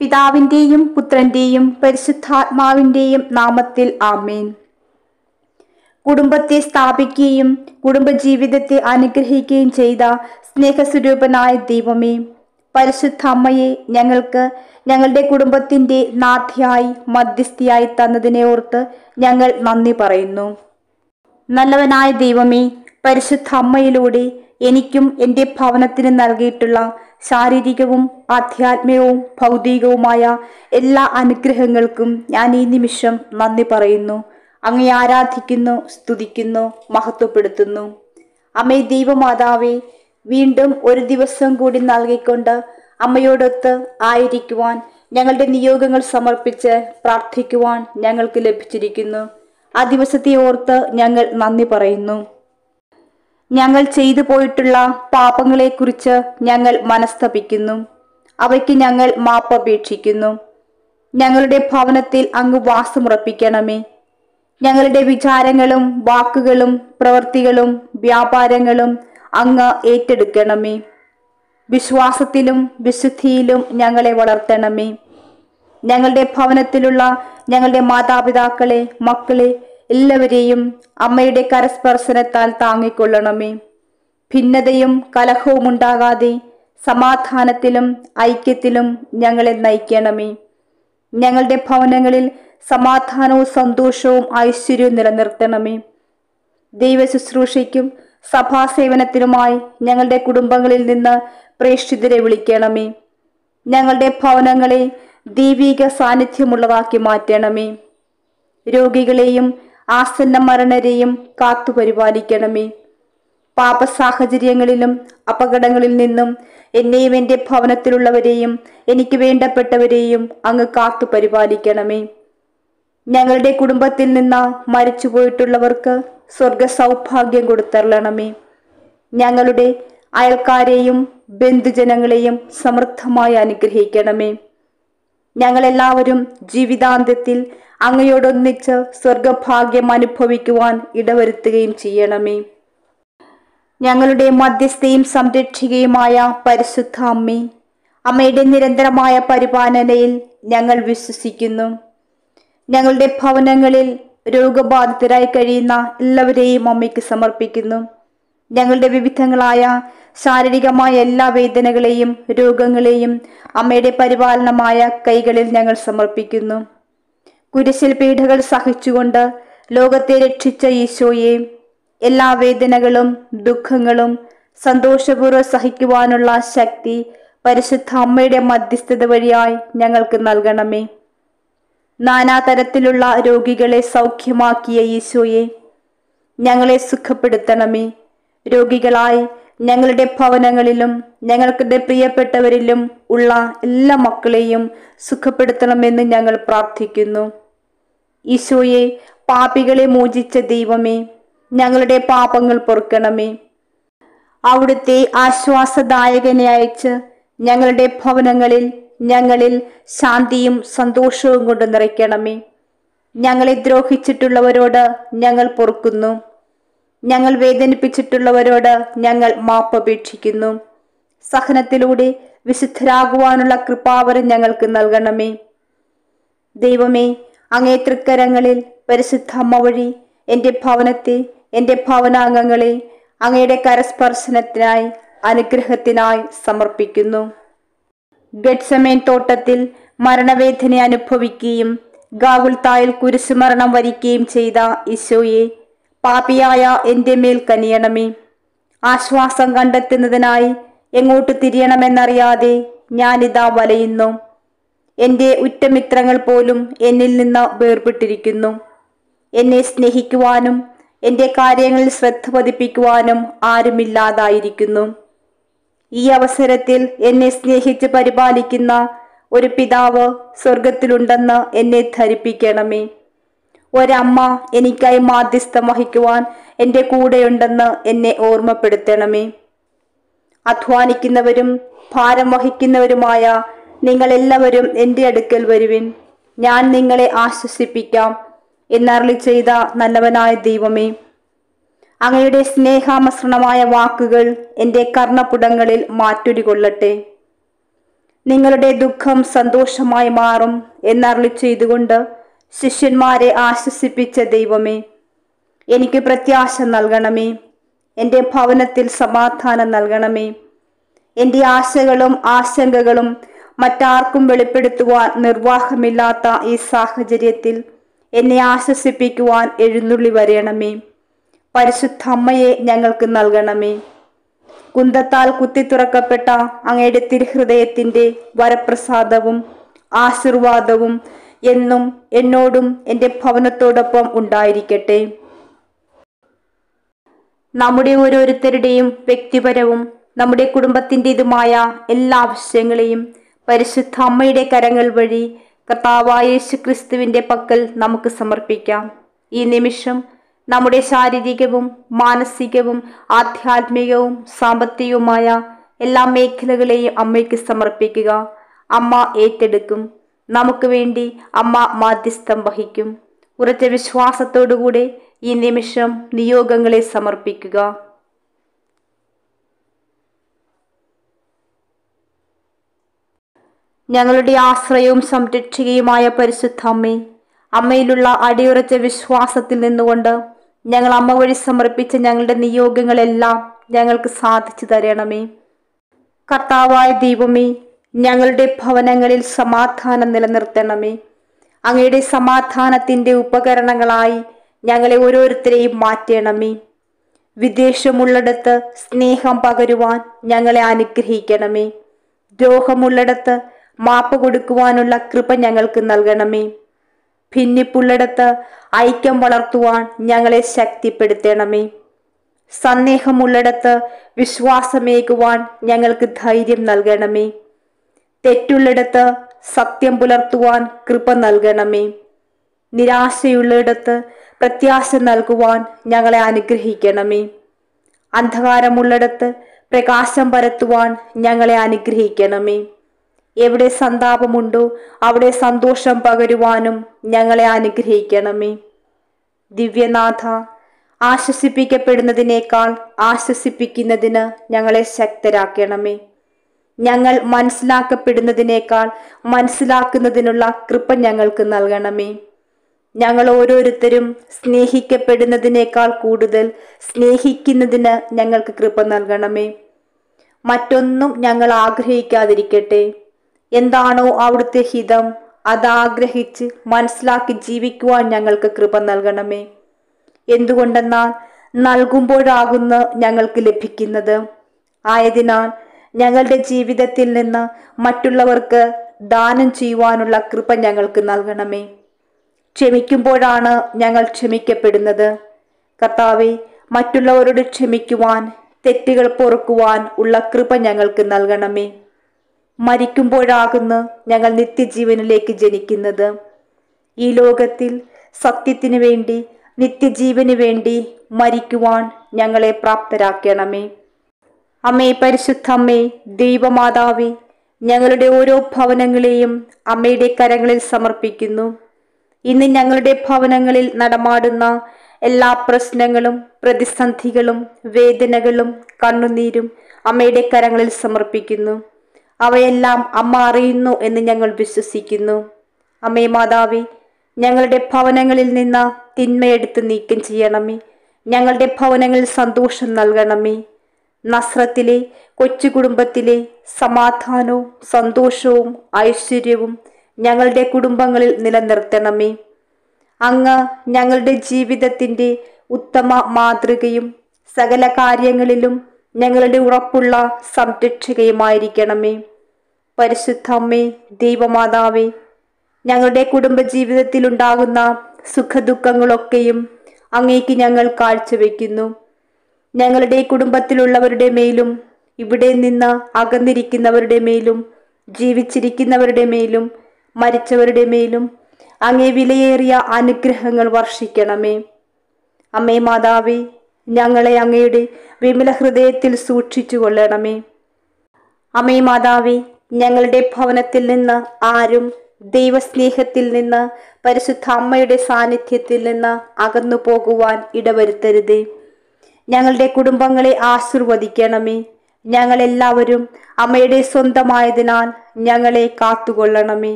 പിതാവിന്റെയും പുത്രന്റെയും പരിശുദ്ധാത്മാവിന്റെയും നാമത്തിൽ ആമേൻ കുടുംബത്തെ സ്ഥാപിക്കുകയും കുടുംബജീവിതത്തെ അനുഗ്രഹിക്കുകയും ചെയ്ത സ്നേഹസ്വരൂപനായ ദൈവമേ പരിശുദ്ധ അമ്മയെ ഞങ്ങൾക്ക് ഞങ്ങളുടെ കുടുംബത്തിന്റെ നാഥയായി മധ്യസ്ഥയായി തന്നതിനെ ഓർത്ത് ഞങ്ങൾ നന്ദി പറയുന്നു നല്ലവനായ ദൈവമേ പരിശുദ്ധ അമ്മയിലൂടെ എനിക്കും എൻ്റെ ഭവനത്തിന് നൽകിയിട്ടുള്ള ശാരീരികവും ആധ്യാത്മികവും ഭൗതികവുമായ എല്ലാ അനുഗ്രഹങ്ങൾക്കും ഞാൻ ഈ നിമിഷം നന്ദി പറയുന്നു അങ്ങേ ആരാധിക്കുന്നു സ്തുതിക്കുന്നു മഹത്വപ്പെടുത്തുന്നു അമ്മേ ദൈവമാതാവേ വീണ്ടും ഒരു ദിവസം കൂടി നൽകിക്കൊണ്ട് അമ്മയോടൊത്ത് ആയിരിക്കുവാൻ ഞങ്ങളുടെ നിയോഗങ്ങൾ സമർപ്പിച്ച് പ്രാർത്ഥിക്കുവാൻ ഞങ്ങൾക്ക് ലഭിച്ചിരിക്കുന്നു ആ ദിവസത്തെ ഓർത്ത് ഞങ്ങൾ നന്ദി പറയുന്നു ഞങ്ങൾ ചെയ്തു പോയിട്ടുള്ള പാപങ്ങളെക്കുറിച്ച് ഞങ്ങൾ മനസ്തപിക്കുന്നു അവയ്ക്ക് ഞങ്ങൾ മാപ്പപേക്ഷിക്കുന്നു ഞങ്ങളുടെ ഭവനത്തിൽ അങ്ങ് വാസമുറപ്പിക്കണമേ ഞങ്ങളുടെ വിചാരങ്ങളും വാക്കുകളും പ്രവൃത്തികളും വ്യാപാരങ്ങളും അങ്ങ് ഏറ്റെടുക്കണമേ വിശ്വാസത്തിലും വിശുദ്ധിയിലും ഞങ്ങളെ വളർത്തണമേ ഞങ്ങളുടെ ഭവനത്തിലുള്ള ഞങ്ങളുടെ മാതാപിതാക്കളെ മക്കളെ എല്ലാവരെയും അമ്മയുടെ കരസ്പർശനത്താൽ താങ്ങിക്കൊള്ളണമേ ഭിന്നതയും കലഹവും ഉണ്ടാകാതെ സമാധാനത്തിലും ഐക്യത്തിലും ഞങ്ങളെ നയിക്കണമേ ഞങ്ങളുടെ ഭവനങ്ങളിൽ സമാധാനവും സന്തോഷവും ഐശ്വര്യവും നിലനിർത്തണമേ ദൈവ ശുശ്രൂഷയ്ക്കും സഭാസേവനത്തിനുമായി ഞങ്ങളുടെ കുടുംബങ്ങളിൽ നിന്ന് പ്രേക്ഷിതരെ വിളിക്കണമേ ഞങ്ങളുടെ ഭവനങ്ങളെ ദൈവിക സാന്നിധ്യമുള്ളതാക്കി മാറ്റണമേ രോഗികളെയും ആസന്ന മരണരെയും കാത്തുപരിപാലിക്കണമേ പാപ സാഹചര്യങ്ങളിലും അപകടങ്ങളിൽ നിന്നും എന്നെയും എൻ്റെ ഭവനത്തിലുള്ളവരെയും എനിക്ക് വേണ്ടപ്പെട്ടവരെയും അങ്ങ് കാത്തു പരിപാലിക്കണമേ ഞങ്ങളുടെ കുടുംബത്തിൽ നിന്ന് മരിച്ചുപോയിട്ടുള്ളവർക്ക് സ്വർഗ സൗഭാഗ്യം കൊടുത്തരളണമേ ഞങ്ങളുടെ അയൽക്കാരെയും ബന്ധുജനങ്ങളെയും സമൃദ്ധമായി അനുഗ്രഹിക്കണമേ ഞങ്ങളെല്ലാവരും ജീവിതാന്ത്യത്തിൽ അങ്ങയോടൊന്നിച്ച് സ്വർഗഭാഗ്യം അനുഭവിക്കുവാൻ ഇടവരുത്തുകയും ചെയ്യണമേ ഞങ്ങളുടെ മധ്യസ്ഥയും സംരക്ഷികയുമായ പരിശുദ്ധ അമ്മേ അമ്മയുടെ നിരന്തരമായ പരിപാലനയിൽ ഞങ്ങൾ വിശ്വസിക്കുന്നു ഞങ്ങളുടെ ഭവനങ്ങളിൽ രോഗബാധിതരായി കഴിയുന്ന എല്ലാവരെയും അമ്മയ്ക്ക് സമർപ്പിക്കുന്നു ഞങ്ങളുടെ വിവിധങ്ങളായ ശാരീരികമായ എല്ലാ വേദനകളെയും രോഗങ്ങളെയും അമ്മയുടെ പരിപാലനമായ കൈകളിൽ ഞങ്ങൾ സമർപ്പിക്കുന്നു കുരിശിൽ പീഡകൾ സഹിച്ചുകൊണ്ട് ലോകത്തെ രക്ഷിച്ച ഈശോയെ എല്ലാ വേദനകളും ദുഃഖങ്ങളും സന്തോഷപൂർവ്വം സഹിക്കുവാനുള്ള ശക്തി പരിശുദ്ധ അമ്മയുടെ മധ്യസ്ഥത വഴിയായി ഞങ്ങൾക്ക് നൽകണമേ നാനാതരത്തിലുള്ള രോഗികളെ സൗഖ്യമാക്കിയ ഈശോയെ ഞങ്ങളെ സുഖപ്പെടുത്തണമേ രോഗികളായി ഞങ്ങളുടെ ഭവനങ്ങളിലും ഞങ്ങളുടെ പ്രിയപ്പെട്ടവരിലും ഉള്ള എല്ലാ മക്കളെയും സുഖപ്പെടുത്തണമെന്ന് ഞങ്ങൾ പ്രാർത്ഥിക്കുന്നു ഈശോയെ പാപികളെ മോചിച്ച ദൈവമേ ഞങ്ങളുടെ പാപങ്ങൾ പൊറുക്കണമേ അവിടുത്തെ ആശ്വാസദായകനെ അയച്ച് ഞങ്ങളുടെ ഭവനങ്ങളിൽ ഞങ്ങളിൽ ശാന്തിയും സന്തോഷവും കൊണ്ട് നിറയ്ക്കണമേ ഞങ്ങളെ ദ്രോഹിച്ചിട്ടുള്ളവരോട് ഞങ്ങൾ പൊറുക്കുന്നു ഞങ്ങൾ വേദനിപ്പിച്ചിട്ടുള്ളവരോട് ഞങ്ങൾ മാപ്പപേക്ഷിക്കുന്നു സഹനത്തിലൂടെ വിശുദ്ധരാകുവാനുള്ള കൃപാവരം ഞങ്ങൾക്ക് നൽകണമേ ദൈവമേ അങ്ങേ തൃക്കരങ്ങളിൽ പരിശുദ്ധ അമ്മ വഴി എൻ്റെ ഭവനത്തെ എൻ്റെ ഭവനാംഗങ്ങളെ അങ്ങയുടെ കരസ്പർശനത്തിനായി അനുഗ്രഹത്തിനായി സമർപ്പിക്കുന്നു ഗഡ്സമേൻ തോട്ടത്തിൽ മരണവേദന അനുഭവിക്കുകയും ഗാഗുൽത്തായിൽ കുരിശുമരണം വരിക്കുകയും ചെയ്ത ഈശോയെ പാപിയായ എൻ്റെ മേൽ കനിയണമേ ആശ്വാസം കണ്ടെത്തുന്നതിനായി എങ്ങോട്ട് തിരിയണമെന്നറിയാതെ ഞാനിതാ വലയുന്നു എൻ്റെ ഉറ്റമിത്രങ്ങൾ പോലും എന്നിൽ നിന്ന് വേർപെട്ടിരിക്കുന്നു എന്നെ സ്നേഹിക്കുവാനും എൻ്റെ കാര്യങ്ങളിൽ ശ്രദ്ധ പതിപ്പിക്കുവാനും ആരുമില്ലാതായിരിക്കുന്നു ഈ അവസരത്തിൽ എന്നെ സ്നേഹിച്ച് പരിപാലിക്കുന്ന ഒരു പിതാവ് സ്വർഗത്തിലുണ്ടെന്ന് എന്നെ ധരിപ്പിക്കണമേ ഒരമ്മ എനിക്കായി മാധ്യസ്ഥം വഹിക്കുവാൻ എൻ്റെ കൂടെയുണ്ടെന്ന് എന്നെ ഓർമ്മപ്പെടുത്തണമേ അധ്വാനിക്കുന്നവരും ഭാരം വഹിക്കുന്നവരുമായ നിങ്ങളെല്ലാവരും എൻ്റെ അടുക്കൽ വരുവിൻ ഞാൻ നിങ്ങളെ ആശ്വസിപ്പിക്കാം എന്നരളി ചെയ്ത നല്ലവനായ ദൈവമേ അങ്ങയുടെ സ്നേഹാമസൃണമായ വാക്കുകൾ എൻ്റെ കർണപുടങ്ങളിൽ മാറ്റൊരി കൊള്ളട്ടെ നിങ്ങളുടെ ദുഃഖം സന്തോഷമായി മാറും എന്നരുളി ചെയ്തുകൊണ്ട് ശിഷ്യന്മാരെ ആശ്വസിപ്പിച്ച ദൈവമേ എനിക്ക് പ്രത്യാശ നൽകണമേ എൻ്റെ ഭവനത്തിൽ സമാധാനം നൽകണമേ എൻ്റെ ആശകളും ആശങ്കകളും മറ്റാർക്കും വെളിപ്പെടുത്തുവാൻ നിർവാഹമില്ലാത്ത ഈ സാഹചര്യത്തിൽ എന്നെ ആശ്വസിപ്പിക്കുവാൻ എഴുന്നള്ളി വരയണമേ പരിശുദ്ധ അമ്മയെ ഞങ്ങൾക്ക് നൽകണമേ കുന്തത്താൽ കുത്തിത്തുറക്കപ്പെട്ട അങ്ങയുടെ തിരുഹൃദയത്തിന്റെ വരപ്രസാദവും ആശീർവാദവും എന്നും എന്നോടും എൻ്റെ ഭവനത്തോടൊപ്പം ഉണ്ടായിരിക്കട്ടെ നമ്മുടെ ഓരോരുത്തരുടെയും വ്യക്തിപരവും നമ്മുടെ കുടുംബത്തിൻ്റെതുമായ എല്ലാ ആവശ്യങ്ങളെയും പരിശുദ്ധ അമ്മയുടെ കരങ്ങൾ വഴി കർത്താവായ യേശു ക്രിസ്തുവിൻ്റെ പക്കൽ നമുക്ക് സമർപ്പിക്കാം ഈ നിമിഷം നമ്മുടെ ശാരീരികവും മാനസികവും ആധ്യാത്മികവും സാമ്പത്തികവുമായ എല്ലാ മേഖലകളെയും അമ്മയ്ക്ക് സമർപ്പിക്കുക അമ്മ ഏറ്റെടുക്കും നമുക്ക് വേണ്ടി അമ്മ മാധ്യസ്ഥം വഹിക്കും ഉറച്ച വിശ്വാസത്തോടുകൂടെ ഈ നിമിഷം നിയോഗങ്ങളെ സമർപ്പിക്കുക ഞങ്ങളുടെ ആശ്രയവും സംരക്ഷകയുമായ പരിശുദ്ധ അമ്മേ അമ്മയിലുള്ള അടിയുറച്ച വിശ്വാസത്തിൽ നിന്നുകൊണ്ട് ഞങ്ങൾ അമ്മ വഴി സമർപ്പിച്ച ഞങ്ങളുടെ നിയോഗങ്ങളെല്ലാം ഞങ്ങൾക്ക് സാധിച്ചു തരണമേ കർത്താവായ ദൈവമേ ഞങ്ങളുടെ ഭവനങ്ങളിൽ സമാധാനം നിലനിർത്തണമേ അങ്ങയുടെ സമാധാനത്തിന്റെ ഉപകരണങ്ങളായി ഞങ്ങളെ ഓരോരുത്തരെയും മാറ്റണമേ വിദേശമുള്ളിടത്ത് സ്നേഹം പകരുവാൻ ഞങ്ങളെ അനുഗ്രഹിക്കണമേ ദ്രോഹമുള്ളിടത്ത് മാപ്പ് കൊടുക്കുവാനുള്ള കൃപ ഞങ്ങൾക്ക് നൽകണമേ ഭിന്നിപ്പുള്ളിടത്ത് ഐക്യം വളർത്തുവാൻ ഞങ്ങളെ ശക്തിപ്പെടുത്തണമേ സന്ദേഹമുള്ളിടത്ത് വിശ്വാസമേകുവാൻ ഞങ്ങൾക്ക് ധൈര്യം നൽകണമേ തെറ്റുള്ളിടത്ത് സത്യം പുലർത്തുവാൻ കൃപ നൽകണമേ നിരാശയുള്ളിടത്ത് പ്രത്യാശ നൽകുവാൻ ഞങ്ങളെ അനുഗ്രഹിക്കണമേ അന്ധകാരമുള്ളിടത്ത് പ്രകാശം പരത്തുവാൻ ഞങ്ങളെ അനുഗ്രഹിക്കണമേ എവിടെ സന്താപമുണ്ടോ അവിടെ സന്തോഷം പകരുവാനും ഞങ്ങളെ അനുഗ്രഹിക്കണമേ ദിവ്യനാഥ ആശ്വസിപ്പിക്കപ്പെടുന്നതിനേക്കാൾ ആശ്വസിപ്പിക്കുന്നതിന് ഞങ്ങളെ ശക്തരാക്കണമേ ഞങ്ങൾ മനസ്സിലാക്കപ്പെടുന്നതിനേക്കാൾ മനസ്സിലാക്കുന്നതിനുള്ള കൃപ ഞങ്ങൾക്ക് നൽകണമേ ഞങ്ങൾ ഓരോരുത്തരും സ്നേഹിക്കപ്പെടുന്നതിനേക്കാൾ കൂടുതൽ സ്നേഹിക്കുന്നതിന് ഞങ്ങൾക്ക് കൃപ നൽകണമേ മറ്റൊന്നും ഞങ്ങൾ ആഗ്രഹിക്കാതിരിക്കട്ടെ എന്താണോ അവിടുത്തെ ഹിതം അതാഗ്രഹിച്ച് മനസ്സിലാക്കി ജീവിക്കുവാൻ ഞങ്ങൾക്ക് കൃപ നൽകണമേ എന്തുകൊണ്ടെന്നാൽ നൽകുമ്പോഴാകുന്നു ഞങ്ങൾക്ക് ലഭിക്കുന്നത് ആയതിനാൽ ഞങ്ങളുടെ ജീവിതത്തിൽ നിന്ന് മറ്റുള്ളവർക്ക് ദാനം ചെയ്യുവാനുള്ള കൃപ ഞങ്ങൾക്ക് നൽകണമേ ക്ഷമിക്കുമ്പോഴാണ് ഞങ്ങൾ ക്ഷമിക്കപ്പെടുന്നത് കർത്താവെ മറ്റുള്ളവരോട് ക്ഷമിക്കുവാൻ തെറ്റുകൾ പൊറുക്കുവാൻ ഉള്ള കൃപ ഞങ്ങൾക്ക് നൽകണമേ മരിക്കുമ്പോഴാകുന്നു ഞങ്ങൾ നിത്യജീവനിലേക്ക് ജനിക്കുന്നത് ഈ ലോകത്തിൽ സത്യത്തിനു വേണ്ടി നിത്യജീവന് വേണ്ടി മരിക്കുവാൻ ഞങ്ങളെ പ്രാപ്തരാക്കണമേ അമ്മേ പരിശുദ്ധ അമ്മേ ദൈവമാതാവേ ഞങ്ങളുടെ ഓരോ ഭവനങ്ങളെയും അമ്മയുടെ കരങ്ങളിൽ സമർപ്പിക്കുന്നു ഇന്ന് ഞങ്ങളുടെ ഭവനങ്ങളിൽ നടമാടുന്ന എല്ലാ പ്രശ്നങ്ങളും പ്രതിസന്ധികളും വേദനകളും കണ്ണുനീരും അമ്മയുടെ കരങ്ങളിൽ സമർപ്പിക്കുന്നു അവയെല്ലാം അമ്മ അറിയുന്നു എന്ന് ഞങ്ങൾ വിശ്വസിക്കുന്നു അമ്മേ മാതാവി ഞങ്ങളുടെ ഭവനങ്ങളിൽ നിന്ന് തിന്മയെടുത്ത് നീക്കം ചെയ്യണമേ ഞങ്ങളുടെ ഭവനങ്ങളിൽ സന്തോഷം നൽകണമേ നസ്രത്തിലെ കൊച്ചു കുടുംബത്തിലെ സമാധാനവും സന്തോഷവും ഐശ്വര്യവും ഞങ്ങളുടെ കുടുംബങ്ങളിൽ നിലനിർത്തണമേ അങ്ങ് ഞങ്ങളുടെ ജീവിതത്തിൻ്റെ ഉത്തമ മാതൃകയും സകല കാര്യങ്ങളിലും ഞങ്ങളുടെ ഉറപ്പുള്ള സംരക്ഷകയുമായിരിക്കണമേ പരിശുദ്ധ അമ്മേ ദൈവമാതാവേ ഞങ്ങളുടെ കുടുംബജീവിതത്തിൽ ഉണ്ടാകുന്ന സുഖദുഃഖങ്ങളൊക്കെയും അങ്ങേക്ക് ഞങ്ങൾ കാഴ്ചവെക്കുന്നു ഞങ്ങളുടെ കുടുംബത്തിലുള്ളവരുടെ മേലും ഇവിടെ നിന്ന് അകന്നിരിക്കുന്നവരുടെ മേലും ജീവിച്ചിരിക്കുന്നവരുടെ മേലും മരിച്ചവരുടെ മേലും അങ്ങേ വിലയേറിയ അനുഗ്രഹങ്ങൾ വർഷിക്കണമേ അമ്മേ മാതാവേ ഞങ്ങളെ അങ്ങയുടെ വിമല ഹൃദയത്തിൽ സൂക്ഷിച്ചു കൊള്ളണമേ അമ്മേ മാതാവേ ഞങ്ങളുടെ ഭവനത്തിൽ നിന്ന് ആരും ദൈവസ്നേഹത്തിൽ നിന്ന് പരിശുദ്ധ അമ്മയുടെ സാന്നിധ്യത്തിൽ നിന്ന് അകന്നു പോകുവാൻ ഇടവരുത്തരുതേ ഞങ്ങളുടെ കുടുംബങ്ങളെ ആശീർവദിക്കണമേ ഞങ്ങളെല്ലാവരും അമ്മയുടെ സ്വന്തമായതിനാൽ ഞങ്ങളെ കാത്തുകൊള്ളണമേ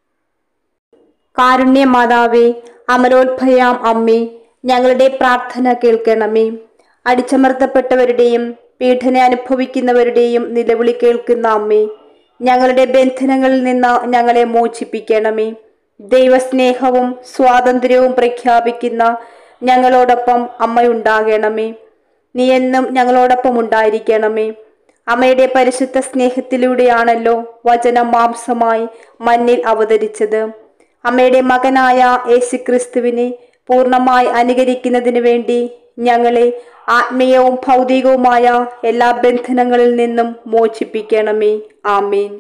കാരുണ്യമാതാവേ അമലോത്ഭയാം അമ്മേ ഞങ്ങളുടെ പ്രാർത്ഥന കേൾക്കണമേ അടിച്ചമർത്തപ്പെട്ടവരുടെയും പീഡന അനുഭവിക്കുന്നവരുടെയും നിലവിളി കേൾക്കുന്ന അമ്മേ ഞങ്ങളുടെ ബന്ധനങ്ങളിൽ നിന്ന് ഞങ്ങളെ മോചിപ്പിക്കണമേ ദൈവസ്നേഹവും സ്വാതന്ത്ര്യവും പ്രഖ്യാപിക്കുന്ന ഞങ്ങളോടൊപ്പം അമ്മയുണ്ടാകണമേ നീ എന്നും ഞങ്ങളോടൊപ്പം ഉണ്ടായിരിക്കണമേ അമ്മയുടെ പരിശുദ്ധ സ്നേഹത്തിലൂടെയാണല്ലോ വചനം മാംസമായി മണ്ണിൽ അവതരിച്ചത് അമ്മയുടെ മകനായ യേശുക്രിസ്തുവിനെ പൂർണ്ണമായി അനുകരിക്കുന്നതിന് വേണ്ടി ഞങ്ങളെ ആത്മീയവും ഭൗതികവുമായ എല്ലാ ബന്ധനങ്ങളിൽ നിന്നും മോചിപ്പിക്കണമേ ആമീൻ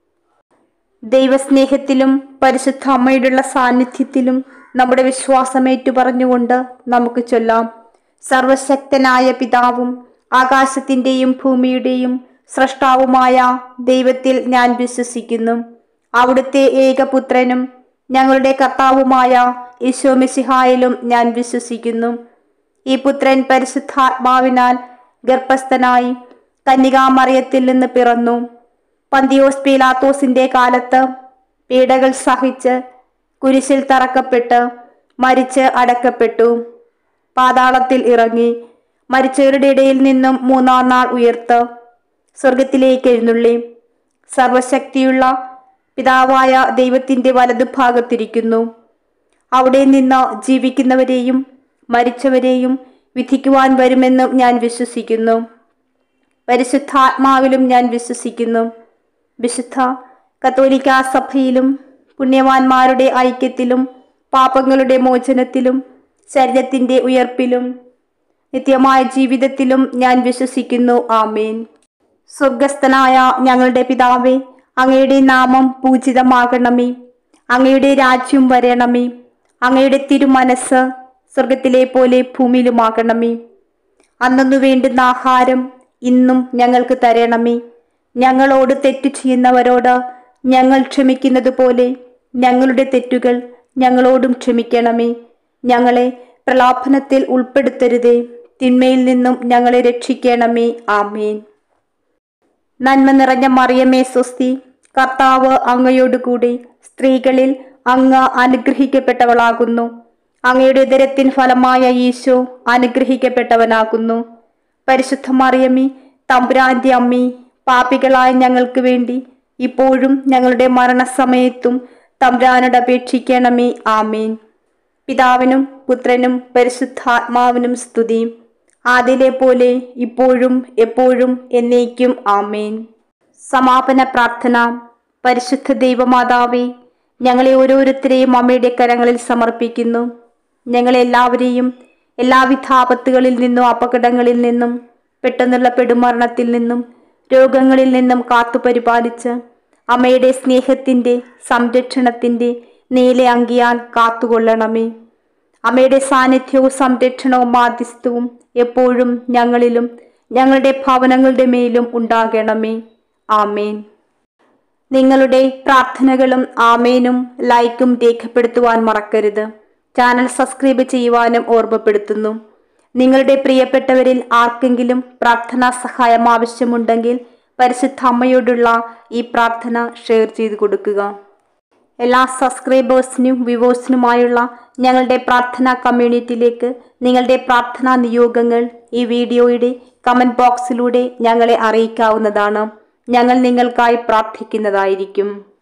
ദൈവസ്നേഹത്തിലും പരിശുദ്ധ അമ്മയുടെ സാന്നിധ്യത്തിലും നമ്മുടെ വിശ്വാസമേറ്റു പറഞ്ഞുകൊണ്ട് നമുക്ക് ചൊല്ലാം സർവശക്തനായ പിതാവും ആകാശത്തിന്റെയും ഭൂമിയുടെയും സൃഷ്ടാവുമായ ദൈവത്തിൽ ഞാൻ വിശ്വസിക്കുന്നു അവിടുത്തെ ഏകപുത്രനും ഞങ്ങളുടെ കർത്താവുമായ ഈശോമിസിഹായിലും ഞാൻ വിശ്വസിക്കുന്നു ഈ പുത്രൻ പരിശുദ്ധാത്മാവിനാൽ ഗർഭസ്ഥനായി കന്യകാമറിയത്തിൽ നിന്ന് പിറന്നു പന്തിയോസ് പീലാത്തോസിന്റെ കാലത്ത് പീഡകൾ സഹിച്ച് കുരിശിൽ തറക്കപ്പെട്ട് മരിച്ച് അടക്കപ്പെട്ടു പാതാളത്തിൽ ഇറങ്ങി മരിച്ചവരുടെ ഇടയിൽ നിന്നും മൂന്നാം നാൾ ഉയർത്ത് സ്വർഗത്തിലേക്ക് എഴുന്നള്ളി സർവശക്തിയുള്ള പിതാവായ ദൈവത്തിന്റെ വലതുഭാഗത്തിരിക്കുന്നു അവിടെ നിന്ന് ജീവിക്കുന്നവരെയും മരിച്ചവരെയും വിധിക്കുവാൻ വരുമെന്നും ഞാൻ വിശ്വസിക്കുന്നു പരിശുദ്ധാത്മാവിലും ഞാൻ വിശ്വസിക്കുന്നു വിശുദ്ധ കത്തോലിക്ക സഭയിലും പുണ്യവാന്മാരുടെ ഐക്യത്തിലും പാപങ്ങളുടെ മോചനത്തിലും ശരീരത്തിന്റെ ഉയർപ്പിലും നിത്യമായ ജീവിതത്തിലും ഞാൻ വിശ്വസിക്കുന്നു ആമേൻ സ്വർഗസ്ഥനായ ഞങ്ങളുടെ പിതാവേ അങ്ങയുടെ നാമം പൂജിതമാകണമേ അങ്ങയുടെ രാജ്യം വരണമേ അങ്ങയുടെ തിരുമനസ് സ്വർഗത്തിലെ പോലെ ഭൂമിയിലുമാകണമേ അന്നു വേണ്ടുന്ന ആഹാരം ഇന്നും ഞങ്ങൾക്ക് തരണമേ ഞങ്ങളോട് തെറ്റു ചെയ്യുന്നവരോട് ഞങ്ങൾ ക്ഷമിക്കുന്നത് പോലെ ഞങ്ങളുടെ തെറ്റുകൾ ഞങ്ങളോടും ക്ഷമിക്കണമേ ഞങ്ങളെ പ്രലാപനത്തിൽ ഉൾപ്പെടുത്തരുതേ തിന്മയിൽ നിന്നും ഞങ്ങളെ രക്ഷിക്കണമേ ആമേൻ നന്മ നിറഞ്ഞ മറിയമേ സ്വസ്തി കർത്താവ് അങ്ങയോടുകൂടി സ്ത്രീകളിൽ അങ്ങ് അനുഗ്രഹിക്കപ്പെട്ടവളാകുന്നു അങ്ങയുടെ ഉദരത്തിൻ ഫലമായ ഈശോ അനുഗ്രഹിക്കപ്പെട്ടവനാകുന്നു പരിശുദ്ധ മറിയമേ തമ്പുരാന്റെ അമ്മി പാപികളായ ഞങ്ങൾക്ക് വേണ്ടി ഇപ്പോഴും ഞങ്ങളുടെ മരണസമയത്തും തമ്പുരാനോട് അപേക്ഷിക്കണമേ ആമേൻ പിതാവിനും പുത്രനും പരിശുദ്ധാത്മാവിനും സ്തുതി ആദിലെ പോലെ ഇപ്പോഴും എപ്പോഴും എന്നേക്കും ആമേൻ സമാപന പ്രാർത്ഥന പരിശുദ്ധ ദൈവമാതാവേ ഞങ്ങളെ ഓരോരുത്തരെയും അമ്മയുടെ കരങ്ങളിൽ സമർപ്പിക്കുന്നു ഞങ്ങളെല്ലാവരെയും എല്ലാവിധ ആപത്തുകളിൽ നിന്നും അപകടങ്ങളിൽ നിന്നും പെട്ടെന്നുള്ള പെടുമരണത്തിൽ നിന്നും രോഗങ്ങളിൽ നിന്നും കാത്തു പരിപാലിച്ച് അമ്മയുടെ സ്നേഹത്തിൻ്റെ സംരക്ഷണത്തിൻ്റെ നീല അങ്കിയാൽ കാത്തുകൊള്ളണമേ അമ്മയുടെ സാന്നിധ്യവും സംരക്ഷണവും മാധ്യസ്ഥവും എപ്പോഴും ഞങ്ങളിലും ഞങ്ങളുടെ ഭവനങ്ങളുടെ മേലും ഉണ്ടാകണമേ ആമേൻ നിങ്ങളുടെ പ്രാർത്ഥനകളും ആമേനും ലൈക്കും രേഖപ്പെടുത്തുവാൻ മറക്കരുത് ചാനൽ സബ്സ്ക്രൈബ് ചെയ്യുവാനും ഓർമ്മപ്പെടുത്തുന്നു നിങ്ങളുടെ പ്രിയപ്പെട്ടവരിൽ ആർക്കെങ്കിലും പ്രാർത്ഥനാ സഹായം ആവശ്യമുണ്ടെങ്കിൽ പരിശുദ്ധ അമ്മയോടുള്ള ഈ പ്രാർത്ഥന ഷെയർ ചെയ്ത് കൊടുക്കുക എല്ലാ സബ്സ്ക്രൈബേഴ്സിനും വ്യൂവേഴ്സിനുമായുള്ള ഞങ്ങളുടെ പ്രാർത്ഥനാ കമ്മ്യൂണിറ്റിയിലേക്ക് നിങ്ങളുടെ പ്രാർത്ഥനാ നിയോഗങ്ങൾ ഈ വീഡിയോയുടെ കമൻറ്റ് ബോക്സിലൂടെ ഞങ്ങളെ അറിയിക്കാവുന്നതാണ് ഞങ്ങൾ നിങ്ങൾക്കായി പ്രാർത്ഥിക്കുന്നതായിരിക്കും